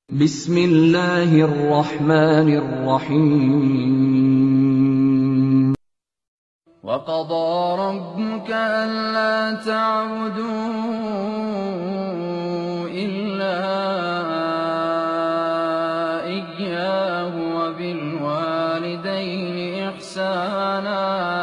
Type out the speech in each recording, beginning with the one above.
بسم الله الرحمن الرحيم وقضى ربك ألا تعبدوا إلا إياه وبالوالدين إحسانا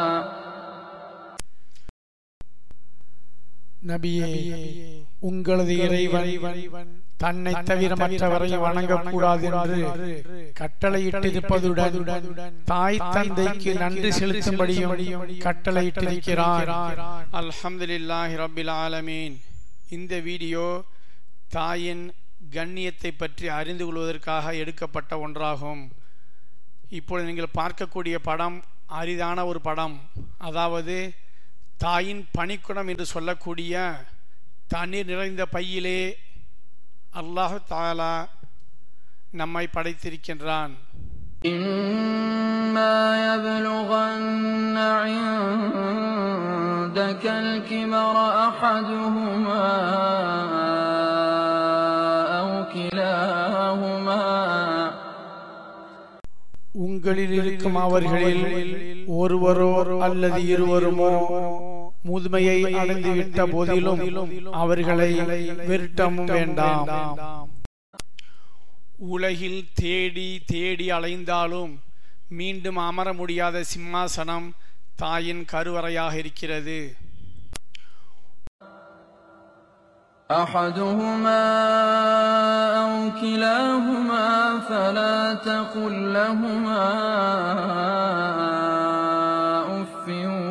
நபியே உங்களது இறைவன் தன்னை தவிர மற்றவரை வணங்கக்கூடாது என்று கட்டளையிட்டிருப்பதுடன் தாய் தந்தைக்கு நன்றி செலுத்தும்படியும் கட்டளையிட்டிருக்கிறார் அல்ஹம்துலில்லாஹி ரப்பில் ஆலமீன் இந்த வீடியோ தாயின் கண்ணியத்தை பற்றி அறிந்து கொள்வதற்காக எடுக்கப்பட்ட ஒன்றாகும் இப்பொழுது நீங்கள் பார்க்கக்கூடிய படம் அரிதான ஒரு படம் அதாவது தாயின் பணிக்குடம் என்று சொல்லக்கூடிய தண்ணீர் நிறைந்த பையிலே அல்லாஹு தாலா நம்மை படைத்திருக்கின்றான் إما يبلغن عندك الكبر أحدهما أو كلاهما உங்களில் இருக்கும் அவர்களில் ஒருவரோ அல்லது இருவருமோ முதுமையை அடைந்து விட்ட போதிலும் அவர்களை வெறுட்டமும் வேண்டாம் உலகில் தேடி தேடி அலைந்தாலும் மீண்டும் அமர முடியாத சிம்மாசனம் தாயின் கருவறையாக இருக்கிறது أحدهما أو كلاهما فلا تقل لهما أف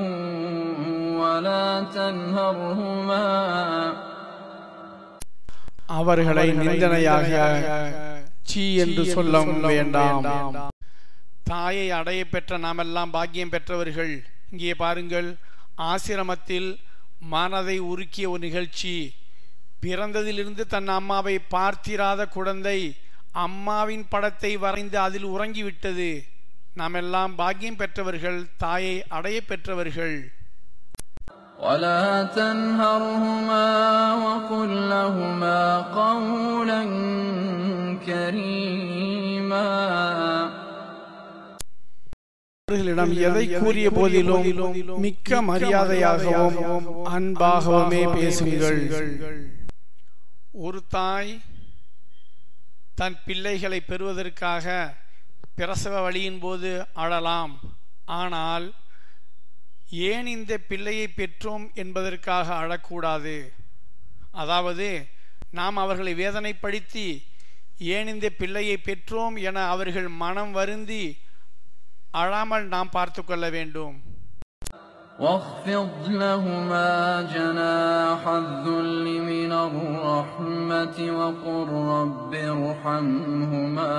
ولا تنهرهما அவர்களை நிந்தனையாக சீ என்று சொல்ல வேண்டாம் தாயை அடைய பெற்ற நாமெல்லாம் பாக்கியம் பெற்றவர்கள் இங்கே பாருங்கள் ஆசிரமத்தில் மனதை உருக்கிய ஒரு நிகழ்ச்சி பிறந்ததிலிருந்து தன் அம்மாவை பார்த்திராத குழந்தை அம்மாவின் படத்தை வரைந்து அதில் உறங்கிவிட்டது நாம் எல்லாம் பாக்கியம் பெற்றவர்கள் தாயை அடைய பெற்றவர்கள் ولا تنهرهما وقل لهما قولا كريما அவர்களிடம் எதை கூறிய போதிலும் மிக்க மரியாதையாகவும் அன்பாகவுமே பேசுங்கள் ஒரு தாய் தன் பிள்ளைகளை பெறுவதற்காக பிரசவ வழியின் போது அழலாம் ஆனால் ஏன் இந்த பிள்ளையை பெற்றோம் என்பதற்காக அழக்கூடாது அதாவது நாம் அவர்களை வேதனைப்படுத்தி ஏன் இந்த பிள்ளையை பெற்றோம் என அவர்கள் மனம் வருந்தி அழாமல் நாம் பார்த்து கொள்ள வேண்டும் واخفض لهما جناح الذل من الرحمة وقل رب ارحمهما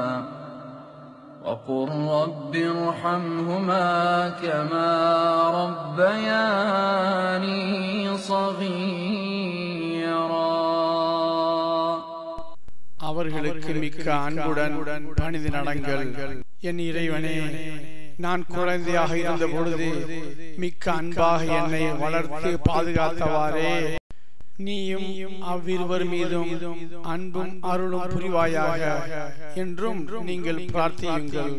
وقل رب ارحمهما كما ربياني صغيرا அவர்களுக்கு மிக்க அன்புடன் பணிந்து நடங்கள் என் இறைவனே நான் குழந்தையாக இருந்த பொழுது மிக்க அன்பாக என்னை வளர்த்து பாதுகாத்தவாறே நீயும் அவ்விருவர் மீதும் அன்பும் அருளும் புரிவாயாக என்றும் நீங்கள் பிரார்த்தியுங்கள்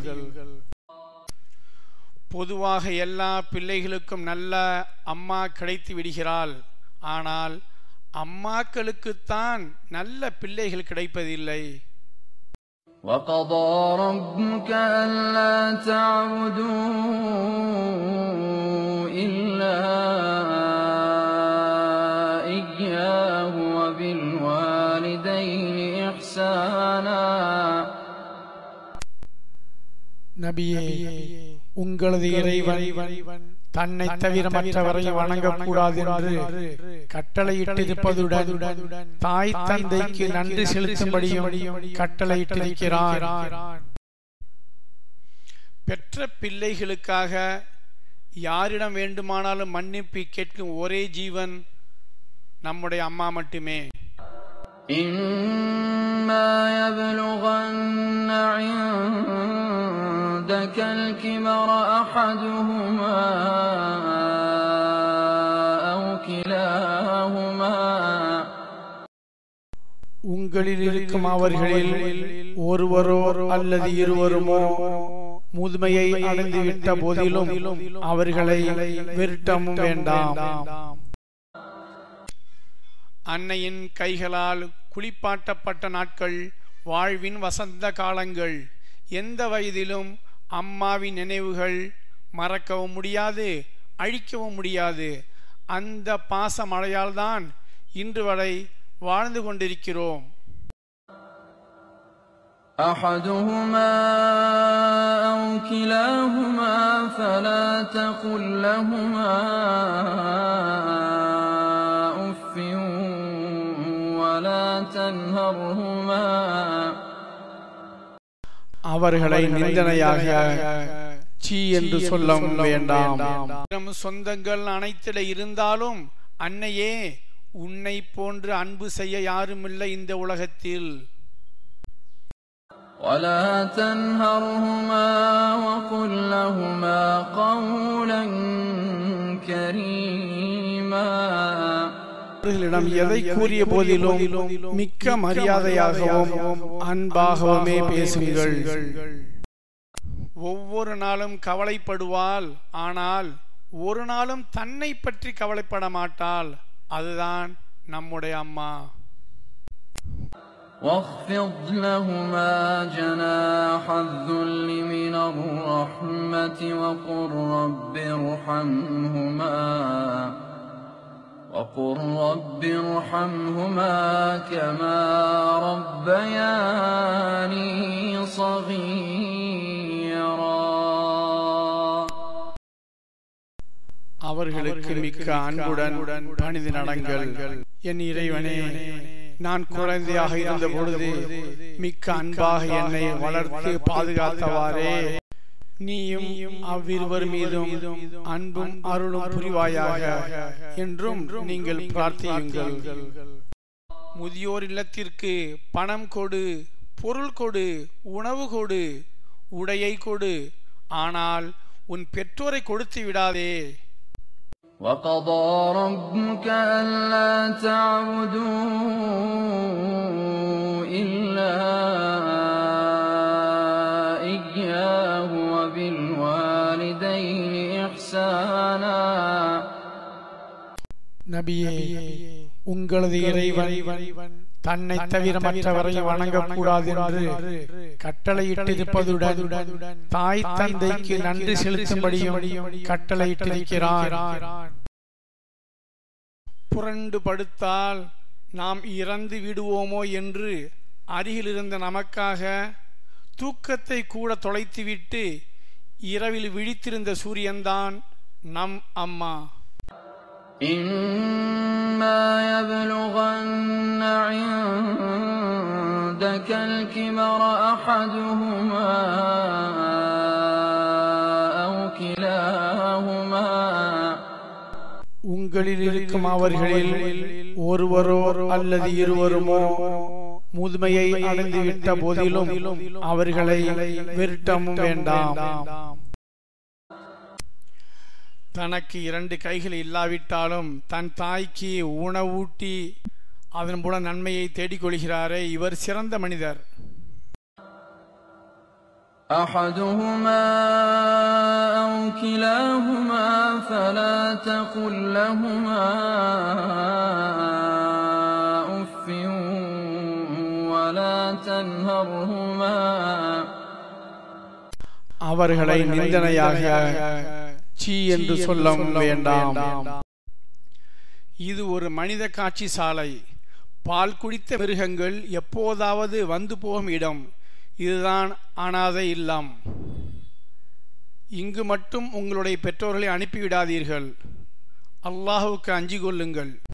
பொதுவாக எல்லா பிள்ளைகளுக்கும் நல்ல அம்மா கிடைத்து விடுகிறாள் ஆனால் அம்மாக்களுக்குத்தான் நல்ல பிள்ளைகள் கிடைப்பதில்லை وقضى ربك ألا تعبدوا إلا إياه وبالوالدين إحسانا நபியே உங்களது இறைவன் தன்னை தவிர மற்றவரை வணங்கக்கூடாது என்று கட்டளையிட்டிருப்பதுடன் தாய் தந்தைக்கு நன்றி செலுத்தும்படியும் கட்டளையிட்டிருக்கிறார் பெற்ற பிள்ளைகளுக்காக யாரிடம் வேண்டுமானாலும் மன்னிப்பு கேட்கும் ஒரே ஜீவன் நம்முடைய அம்மா மட்டுமே إما يبلغن عندك الكبر أحدهما أو كلاهما உங்களில் இருக்கும் அவர்களில் ஒருவரோ அல்லது இருவருமோ முதுமையை அடைந்து விட்ட போதிலும் அவர்களை வெறுட்டமும் வேண்டாம் அன்னையின் கைகளால் குளிப்பாட்டப்பட்ட நாட்கள் வாழ்வின் வசந்த காலங்கள் எந்த வயதிலும் அம்மாவின் நினைவுகள் மறக்கவும் முடியாது அழிக்கவும் முடியாது அந்த பாச மழையால்தான் இன்று வரை வாழ்ந்து கொண்டிருக்கிறோம் أحدهما أو كلاهما فلا تقل لهما أف ولا تنهرهما அவர்களை நிந்தனையாக சீ என்று சொல்ல வேண்டாம் நம் சொந்தங்கள் அனைத்தில இருந்தாலும் அன்னையே உன்னை போன்று அன்பு செய்ய யாருமில்லை இந்த உலகத்தில் ولا تنهرهما وقل لهما قولا كريما அவர்களிடம் எதை கூறிய போதிலும் மிக்க மரியாதையாகவும் அன்பாகவுமே பேசுங்கள் ஒவ்வொரு நாளும் கவலைப்படுவாள் ஆனால் ஒரு நாளும் தன்னை பற்றி கவலைப்பட மாட்டாள் அதுதான் நம்முடைய அம்மா واخفض لهما جناح الذل من الرحمة وقل رب ارحمهما وقل رب ارحمهما كما ربياني صغيرا அவர்களுக்கு மிக்க அன்புடன் பணிந்து நடங்கள் என் இறைவனே நான் குழந்தையாக இருந்த பொழுது மிக்க அன்பாக என்னை வளர்த்து பாதுகாத்தவாறே நீயும் அவ்விருவர் மீதும் அன்பும் அருளும் புரிவாயாக என்றும் நீங்கள் பிரார்த்தியுங்கள் முதியோர் இல்லத்திற்கு பணம் கொடு பொருள் கொடு உணவு கொடு உடையை கொடு ஆனால் உன் பெற்றோரை கொடுத்து விடாதே وقضى ربك ألا تعبدوا إلا إياه وبالوالدين إحسانا நபியே உங்களது இறைவன் தன்னை தவிர மற்றவரை வணங்கக்கூடாது என்று கட்டளையிட்டிருப்பதுடன் தாய் தந்தைக்கு நன்றி செலுத்தும்படியும் கட்டளையிட்டிருக்கிறார் புரண்டு படுத்தால் நாம் இறந்து விடுவோமோ என்று அருகில் இருந்த நமக்காக தூக்கத்தை கூட தொலைத்துவிட்டு இரவில் விழித்திருந்த சூரியன்தான் நம் அம்மா إما يبلغن عندك الكبر أحدهما أو كلاهما உங்களில் இருக்கும் அவர்களில் ஒருவரோ அல்லது இருவருமோ முதுமையை அடைந்து விட்ட போதிலும் அவர்களை வெறுட்டமும் வேண்டாம் தனக்கு இரண்டு கைகள் இல்லாவிட்டாலும் தன் தாய்க்கு உணவூட்டி அதன் மூலம் நன்மையை தேடிக் கொள்கிறாரே இவர் சிறந்த மனிதர் أحدهما أو كلاهما فلا تقل لهما أف ولا تنهرهما அவர்களை நிந்தனையாக சீ என்று சொல்ல வேண்டாம் இது ஒரு மனித காட்சி சாலை பால் குடித்த மிருகங்கள் எப்போதாவது வந்து போகும் இடம் இதுதான் அனாதை இல்லம் இங்கு மட்டும் உங்களுடைய பெற்றோர்களை அனுப்பிவிடாதீர்கள் அல்லாஹுக்கு அஞ்சிக் கொள்ளுங்கள்